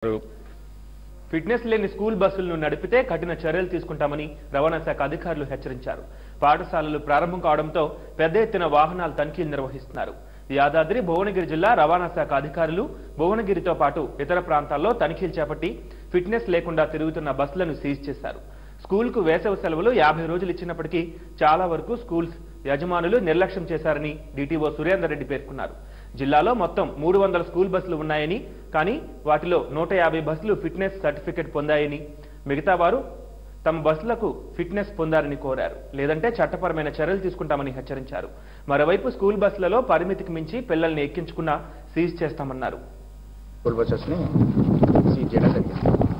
fitness లేని school బస్సులను నడిపితే కఠిన చర్యలు తీసుకుంటామని రవాణా శాఖ అధికారులు హెచ్చరించారు పాఠశాలలు ప్రారంభం కావడంతో పెద్ద ఎత్తున వాహనాలు తనిఖీలు నిర్వహిస్తున్నారు యాదాద్రి భువనగిరి జిల్లా రవాణా శాఖ అధికారులు భువనగిరితో పాటు ఇతర ప్రాంతాల్లో తనిఖీలు చేపట్టి ఫిట్నెస్ లేకుండా తిరుగుతున్న బస్సులను సీజ్ చేశారు స్కూల్కు వేసవి సెలవులు యాభై రోజులు ఇచ్చినప్పటికీ చాలా వరకు స్కూల్స్ యజమానులు నిర్లక్ష్యం చేశారని డిటిఓ సురేందర్ రెడ్డి పేర్కొన్నారు జిల్లాలో మొత్తం మూడు వందల స్కూల్ బస్సులు ఉన్నాయని కానీ వాటిలో నూట యాభై బస్సులు ఫిట్నెస్ సర్టిఫికెట్ పొందాయని మిగతా వారు తమ బస్సులకు ఫిట్నెస్ పొందారని కోరారు లేదంటే చట్టపరమైన చర్యలు తీసుకుంటామని హెచ్చరించారు మరోవైపు స్కూల్ బస్సులలో పరిమితికి మించి పిల్లల్ని ఎక్కించుకున్నా సీజ్ చేస్తామన్నారు స్కూల్ బస్సెస్ని సీజ్ చేయడం జరిగింది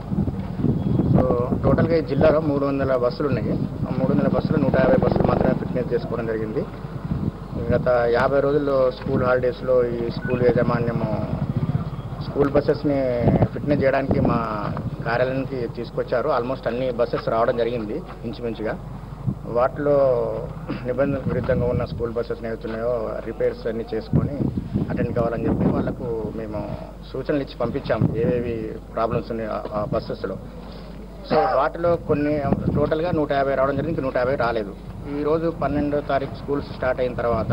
సో టోటల్గా ఈ జిల్లాలో మూడు వందల బస్సులు ఉన్నాయి ఆ మూడు వందల బస్సులు నూట యాభై బస్సులు మాత్రమే ఫిట్నెస్ చేసుకోవడం జరిగింది గత యాభై రోజుల్లో స్కూల్ హాలిడేస్లో ఈ స్కూల్ యాజమాన్యము స్కూల్ బస్సెస్ని ఫిట్నెస్ చేయడానికి మా కార్యాలయానికి తీసుకొచ్చారు ఆల్మోస్ట్ అన్ని బస్సెస్ రావడం జరిగింది ఇంచుమించుగా వాటిలో నిబంధనలకు విరుద్ధంగా ఉన్న స్కూల్ బస్సెస్ ఏవైతున్నాయో రిపేర్స్ అన్ని చేసుకొని అటెండ్ కావాలని చెప్పి వాళ్ళకు మేము సూచనలు ఇచ్చి పంపించాము ఏవేవి ప్రాబ్లమ్స్ ఉన్నాయి ఆ- ఆ బస్సెస్లో సో వాటిలో కొన్ని టోటల్గా నూట యాభై రావడం జరిగింది ఇంకా నూట యాభై రాలేదు ఈరోజు పన్నెండో తారీఖు స్కూల్స్ స్టార్ట్ అయిన తర్వాత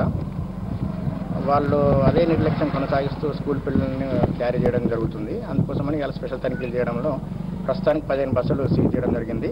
వాళ్ళు అదే నిర్లక్ష్యం కొనసాగిస్తూ స్కూల్ పిల్లల్ని క్యారీ చేయడం జరుగుతుంది అందుకోసమని ఇలా స్పెషల్ తనిఖీలు చేయడంలో ప్రస్తుతానికి పదిహేను బస్సులు సీజ్ చేయడం జరిగింది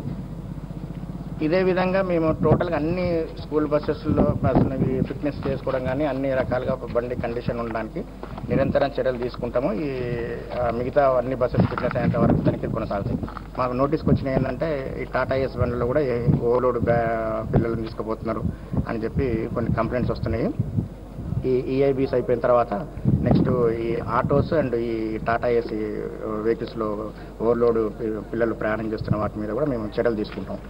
ఇదే విధంగా మేము టోటల్గా అన్ని స్కూల్ బస్సెస్లో బస్సులవి ఫిట్నెస్ చేసుకోవడం కానీ అన్ని రకాలుగా బండి కండిషన్ ఉండడానికి నిరంతరం చర్యలు తీసుకుంటాము ఈ ఆ, మిగతా అన్ని బస్సెస్ ఫిట్నెస్ అయ్యేంత వరకు తనిఖీలు కొనసాగుతాయి మాకు నోటీస్కి వచ్చినాయి ఏంటంటే ఈ టాటా ఎస్ బండ్లో కూడా ఓవర్లోడ్ బ్యా పిల్లలను తీసుకుపోతున్నారు అని చెప్పి కొన్ని కంప్లైంట్స్ వస్తున్నాయి ఈ ఈఐబీస్ అయిపోయిన తర్వాత నెక్స్ట్ ఈ ఆటోస్ అండ్ ఈ టాటా ఏసీ వెహికల్స్లో ఓవర్లోడ్ పిల్లలు ప్రయాణం చేస్తున్న వాటి మీద కూడా మేము చర్యలు తీసుకుంటాం